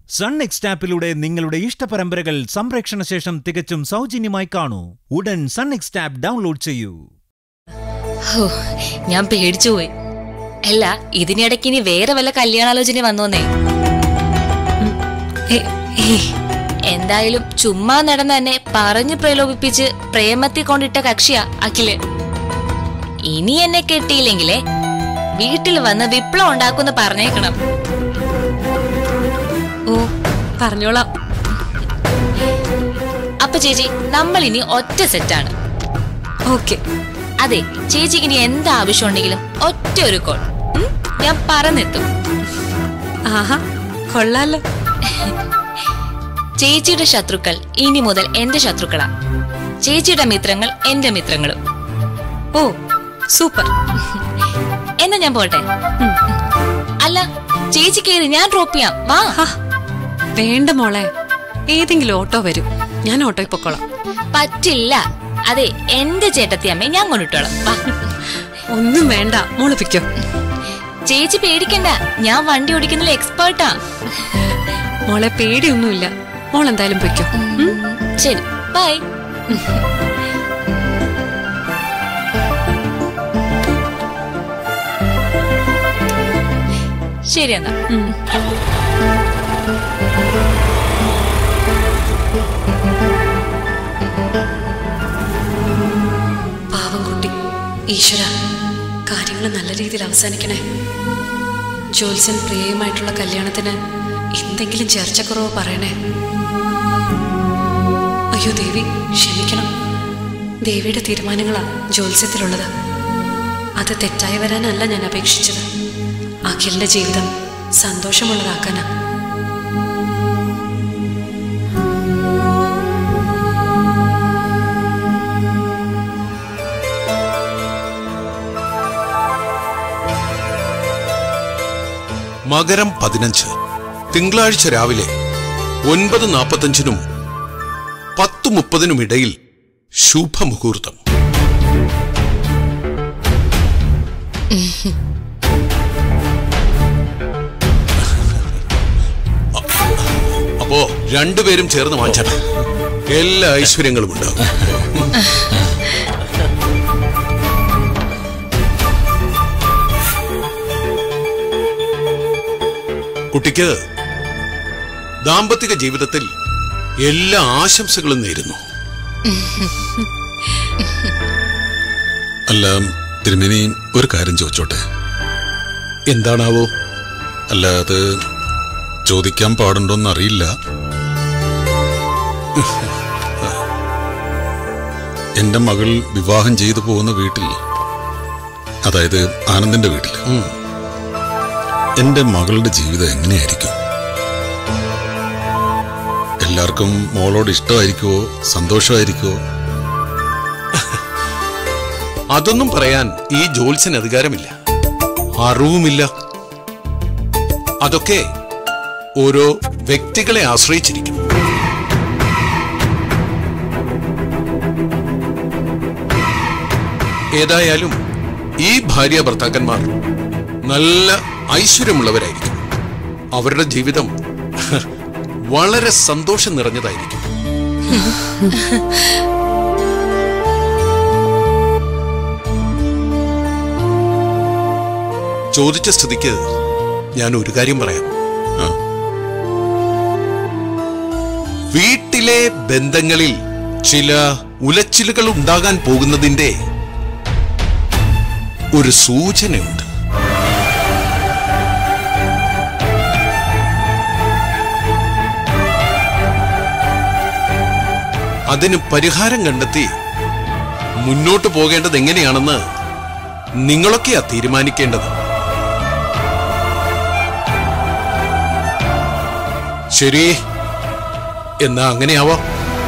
Sun എക്സ്റ്റാപ്പിലൂടെ നിങ്ങളുടെ ഇഷ്ടപരമ്പരകൾ സംപ്രേക്ഷണ ശേഷം തികച്ചും സൗജന്യമായി കാണൂ ഉടൻ സൺ എക്സ്റ്റാപ്പ് ഡൗൺലോഡ് ചെയ്യൂ ഹോ, ഞാൻ പേടിച്ചുപോയി അല്ല ഇതിനിടയ്ക്ക് ഇനി വേറെ വല്ല കല്യാണാലോചന വന്നോന്നേ ഏ, ഏയ്, എന്തായാലും ചുമ്മാ നടന്ന് തന്നെ പറഞ്ഞു പ്രലോഭിപ്പിച്ച് പ്രേമത്തിൽ കൊണ്ടിട്ട കക്ഷിയാ അഖില് ഇനി എന്നെ കെട്ടിയില്ലെങ്കിലേ വീട്ടിൽ വന്ന് വിപ്ലവം ഉണ്ടാക്കുമെന്ന് പറഞ്ഞേക്കണം ഓ പറഞ്ഞോളാം അപ്പൊ ചേച്ചി നമ്മൾ ഇനി ഒറ്റ സെറ്റാണ് ഓക്കെ അതെ ചേച്ചിക്ക് ഇനി എന്ത് ആവശ്യം ഉണ്ടെങ്കിലും ഒറ്റ ഒരു കോൾ ഉം, ഞാൻ പറഞ്ഞെത്തും ആഹാ കൊള്ളാലോ ചേച്ചിയുടെ ശത്രുക്കൾ ഇനി മുതൽ എന്റെ ശത്രുക്കളാ ചേച്ചിയുടെ മിത്രങ്ങൾ എന്റെ മിത്രങ്ങളും ഓ സൂപ്പർ എന്നാ ഞാൻ പോട്ടെ അല്ല ചേച്ചി കയറി ഞാൻ ഡ്രോപ്പ് ചെയ്യാം വാ ഹാ, വേണ്ട മോളെ ഏതെങ്കിലും ഓട്ടോ വരും ഞാൻ ഓട്ടോയിൽ പൊക്കോളാം പറ്റില്ല അതെ എന്റെ ചേട്ടത്തി അമ്മ ഞാൻ കൊണ്ടിട്ടോളാം വാ ഒന്നും വേണ്ട മോള് പിക്കോ ചേച്ചി പേടിക്കണ്ട ഞാൻ വണ്ടി ഓടിക്കുന്നതിൽ എക്സ്പേർട്ടാ മോളെ പേടിയൊന്നുമില്ല മോൾ എന്തായാലും പൊയ്ക്കോ ഉം? ശരി ബൈ ശരി എന്നാ ഉം. പാവം കുട്ടി ഈശ്വര കാര്യങ്ങൾ നല്ല രീതിയിൽ അവസാനിക്കണേ ജോത്സ്യൻ പ്രിയയുമായിട്ടുള്ള കല്യാണത്തിന് എന്തെങ്കിലും ചേർച്ചക്കുറവ് പറയണേ അയ്യോ ദേവി ക്ഷമിക്കണം ദേവിയുടെ തീരുമാനങ്ങളാ ജോത്സ്യത്തിലുള്ളത് അത് തെറ്റായി വരാനല്ല ഞാൻ അപേക്ഷിച്ചത് അഖിലിന്റെ ജീവിതം സന്തോഷമുള്ളതാക്കാനാ മകരം പതിനഞ്ച് തിങ്കളാഴ്ച രാവിലെ ഒൻപത് നാൽപ്പത്തഞ്ചിനും പത്ത് മുപ്പതിനും ഇടയിൽ ശുഭമുഹൂർത്തം അപ്പോ രണ്ടുപേരും ചേർന്ന് വാങ്ങിച്ചട്ടെ എല്ലാ ഐശ്വര്യങ്ങളും ഉണ്ടാവും കുട്ടിക്ക് ദാമ്പത്തിക ജീവിതത്തിൽ എല്ലാ ആശംസകളും നേരുന്നു അല്ല തിരുമേനി ഒരു കാര്യം ചോദിച്ചോട്ടെ എന്താണാവോ അല്ല അത് ചോദിക്കാൻ പാടുണ്ടോന്ന് അറിയില്ല എന്റെ മകൾ വിവാഹം ചെയ്തു പോകുന്ന വീട്ടിൽ അതായത് ആനന്ദിന്റെ വീട്ടിൽ എന്റെ മകളുടെ ജീവിതം എങ്ങനെയായിരിക്കും എല്ലാവർക്കും മോളോട് ഇഷ്ടമായിരിക്കുമോ സന്തോഷമായിരിക്കുമോ അതൊന്നും പറയാൻ ഈ ജോത്സ്യന് അധികാരമില്ല അറിവുമില്ല അതൊക്കെ ഓരോ വ്യക്തികളെ ആശ്രയിച്ചിരിക്കും ഏതായാലും ഈ ഭാര്യ ഭർത്താക്കന്മാർ നല്ല ഐശ്വര്യമുള്ളവരായിരിക്കും അവരുടെ ജീവിതം വളരെ സന്തോഷം നിറഞ്ഞതായിരിക്കും ചോദിച്ച സ്ഥിതിക്ക് ഞാൻ ഒരു കാര്യം പറയാം ആ. വീട്ടിലെ ബന്ധങ്ങളിൽ ചില ഉലച്ചിലുകൾ ഉണ്ടാകാൻ പോകുന്നതിന്റെ ഒരു സൂചനയുണ്ട് അതിന് പരിഹാരം കണ്ടെത്തി മുന്നോട്ട് പോകേണ്ടത് എങ്ങനെയാണെന്ന് നിങ്ങളൊക്കെയാ തീരുമാനിക്കേണ്ടത് ശരി എന്നാ അങ്ങനെയാവാം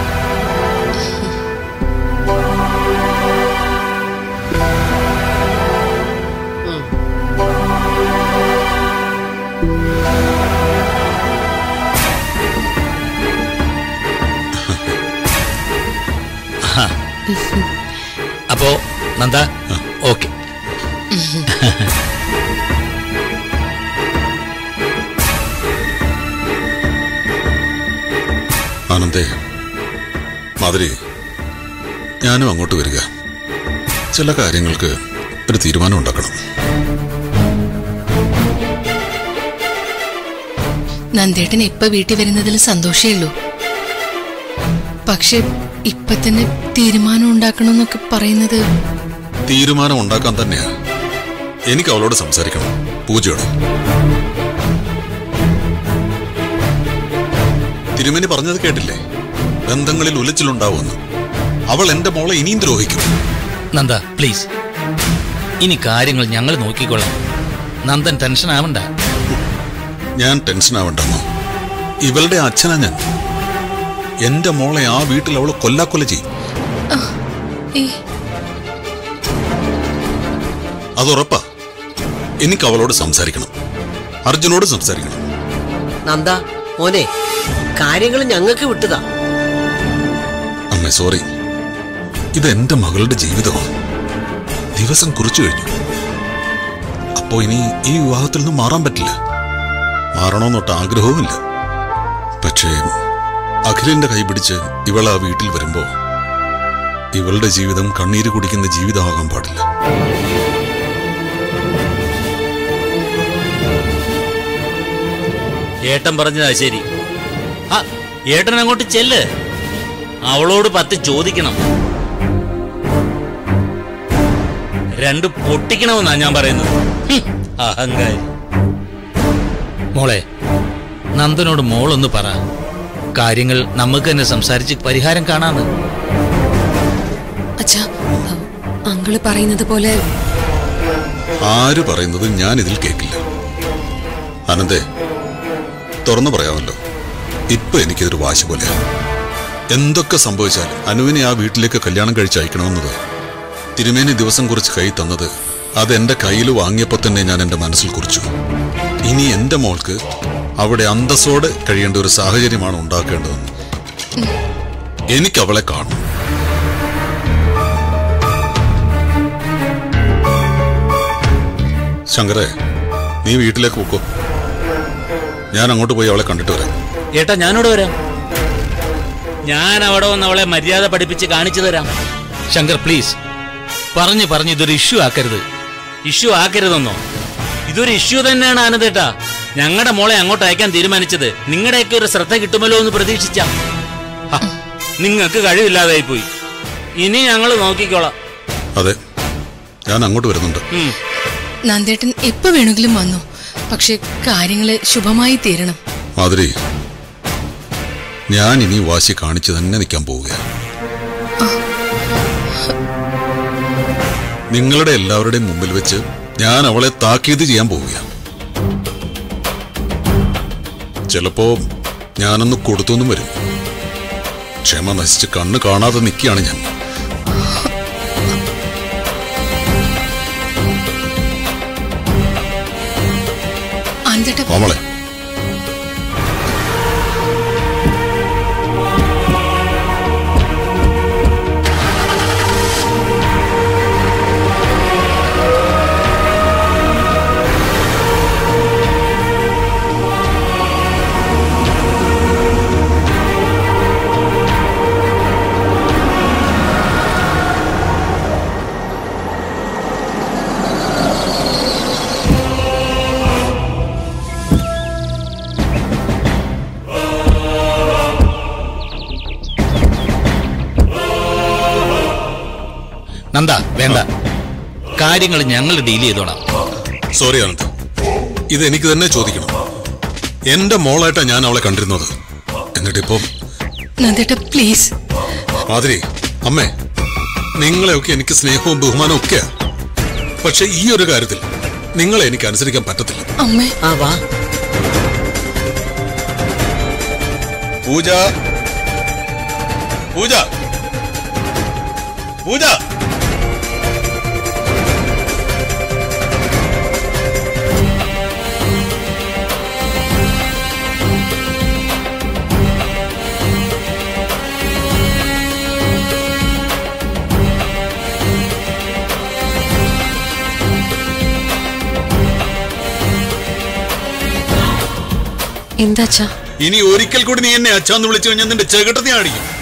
അപ്പോ നന്ദ ഓക്കെ ആനന്ദേ മാതിരി ഞാനും അങ്ങോട്ട് വരിക ചില കാര്യങ്ങൾക്ക് ഒരു തീരുമാനം ഉണ്ടാക്കണം നന്ദേട്ടൻ ഇപ്പൊ വീട്ടിൽ വരുന്നതിൽ സന്തോഷേ ഉള്ളൂ പക്ഷെ ഇപ്പൊ തന്നെ തീരുമാനം ഉണ്ടാക്കണമെന്നൊക്കെ പറയുന്നത് തീരുമാനം ഉണ്ടാക്കാൻ തന്നെയാ എനിക്ക് അവളോട് സംസാരിക്കണം പൂജയോട് തിരുമേനി പറഞ്ഞത് കേട്ടില്ലേ ബന്ധങ്ങളിൽ ഉലച്ചിലുണ്ടാവുമെന്ന് അവൾ എന്റെ മോളെ ഇനിയും ദ്രോഹിക്കും നന്ദ പ്ലീസ് ഇനി കാര്യങ്ങൾ ഞങ്ങൾ നോക്കിക്കൊള്ളാം നന്ദൻ ടെൻഷൻ ആവണ്ട ഞാൻ ടെൻഷൻ ആവണ്ടെന്നോ ഇവളുടെ അച്ഛനാ ഞാൻ എന്റെ മോളെ ആ വീട്ടിൽ അവള് കൊല്ലാക്കൊല ചെയ്യും ഏ അതുറപ്പാ എനിക്ക് അവളോട് സംസാരിക്കണം അർജുനോട് സംസാരിക്കണം നന്ദ മോനെ കാര്യങ്ങൾ ഞങ്ങൾക്ക് വിട്ടതാ അമ്മ സോറി ഇത് എന്റെ മകളുടെ ജീവിതമാണ് ദിവസം കുറിച്ചു കഴിഞ്ഞു അപ്പോ ഇനി ഈ വിവാഹത്തിൽ നിന്ന് മാറാൻ പറ്റില്ല മാറണമെന്നൊട്ട് ആഗ്രഹവുമില്ല പക്ഷേ അഖിലിന്റെ കൈ പിടിച്ച് ഇവൾ ആ വീട്ടിൽ വരുമ്പോ ഇവളുടെ ജീവിതം കണ്ണീര് കുടിക്കുന്ന ജീവിതമാകാൻ പാടില്ല ഏട്ടൻ പറഞ്ഞതാ ശരി ആ ഏട്ടൻ അങ്ങോട്ട് ചെല്ല് അവളോട് പത്ത് ചോദിക്കണം രണ്ട് പൊട്ടിക്കണമെന്നാ ഞാൻ പറയുന്നത് ഹും, അഹങ്കാരി മോളെ നന്ദനോട് മോളൊന്ന് പറ കാര്യങ്ങൾ നമുക്ക് തന്നെ സംസാരിച്ച് പരിഹാരം കാണാന്ന് അച്ഛാ അങ്കിള് പറയുന്നത് പോലെ ആര് പറയുന്നത് ഞാൻ ഇതിൽ കേൾക്കില്ല അനന്തേ തുറന്നു പറയാമല്ലോ ഇപ്പൊ എനിക്കിതൊരു വാശി പോലെയാണ് എന്തൊക്കെ സംഭവിച്ചാലും അനുവിനെ ആ വീട്ടിലേക്ക് കല്യാണം കഴിച്ച് അയക്കണമെന്നത് തിരുമേനി ദിവസം കുറിച്ച് കൈ തന്നത് അത് എന്റെ കയ്യിൽ വാങ്ങിയപ്പോൾ തന്നെ ഞാൻ എന്റെ മനസ്സിൽ കുറിച്ചു ഇനി എന്റെ മോൾക്ക് അവിടെ അന്തസ്സോടെ കഴിയേണ്ട ഒരു സാഹചര്യമാണ് ഉണ്ടാക്കേണ്ടതെന്ന് എനിക്ക് അവളെ കാണും ശങ്കരെ നീ വീട്ടിലേക്ക് പോക്കോ ഞാൻ അങ്ങോട്ട് പോയി അവളെ കണ്ടിട്ട് വരാം ഏട്ടാ ഞാനോട് വരാം ഞാൻ അവിടെ വന്ന് അവളെ മര്യാദ പഠിപ്പിച്ച് കാണിച്ചു തരാം ശങ്കർ പ്ലീസ് പറഞ്ഞു പറഞ്ഞു ഇതൊരു ഇഷ്യൂ ആക്കരുത് ഇഷ്യൂ ആക്കരുതെന്നോ ഇതൊരു ഇഷ്യൂ തന്നെയാണ് ആനന്ദേട്ടാ ഞങ്ങളുടെ മോളെ അങ്ങോട്ട് അയക്കാൻ തീരുമാനിച്ചത് നിങ്ങളുടെയൊക്കെ ഒരു ശ്രദ്ധ കിട്ടുമല്ലോ എന്ന് പ്രതീക്ഷിച്ച നിങ്ങൾക്ക് കഴിവില്ലാതായി പോയി ഇനി ഞങ്ങൾ നോക്കിക്കോളാം അതെ ഞാൻ അങ്ങോട്ട് വരുന്നുണ്ട് ഉം. നന്ദേട്ടൻ എപ്പോ വേണമെങ്കിലും വന്നു പക്ഷെ കാര്യങ്ങള് ശുഭമായി തീരണം മാതിരി ഞാൻ ഇനി വാശി കാണിച്ചു തന്നെ നിൽക്കാൻ പോവുകയാണ് നിങ്ങളുടെ എല്ലാവരുടെയും മുമ്പിൽ വെച്ച് ഞാൻ അവളെ താക്കീത് ചെയ്യാൻ പോവുകയാണ് ചിലപ്പോ ഞാനൊന്ന് കൊടുത്തൊന്നും വരും ക്ഷമ നശിച്ച് കണ്ണ് കാണാതെ നിൽക്കുകയാണ് ഞാൻ അന്തേട്ട കോമളെ നന്ദ വേണ്ട കാര്യങ്ങൾ ഞങ്ങൾ ഡീൽ ചെയ്തോളാം സോറി ആനന്ദ് ഇത് എനിക്ക് തന്നെ ചോദിക്കണം എന്റെ മോളായിട്ടാ ഞാൻ അവളെ കണ്ടിരുന്നത് എന്നിട്ടിപ്പോ നന്ദേട്ട പ്ലീസ് മാതിരി അമ്മേ നിങ്ങളെയൊക്കെ എനിക്ക് സ്നേഹവും ബഹുമാനവും ഒക്കെയാ പക്ഷെ ഈ ഒരു കാര്യത്തിൽ നിങ്ങളെ എനിക്ക് അനുസരിക്കാൻ പറ്റത്തില്ല അമ്മേ ആ വാ പൂജ പൂജ പൂജ എന്താച്ചാ ഇനി ഒരിക്കൽ കൂടി നീ എന്നെ അച്ഛാന്ന് വിളിച്ചു കഴിഞ്ഞാൽ നിന്റെ ചെകിട്ടത്തി അടിക്കും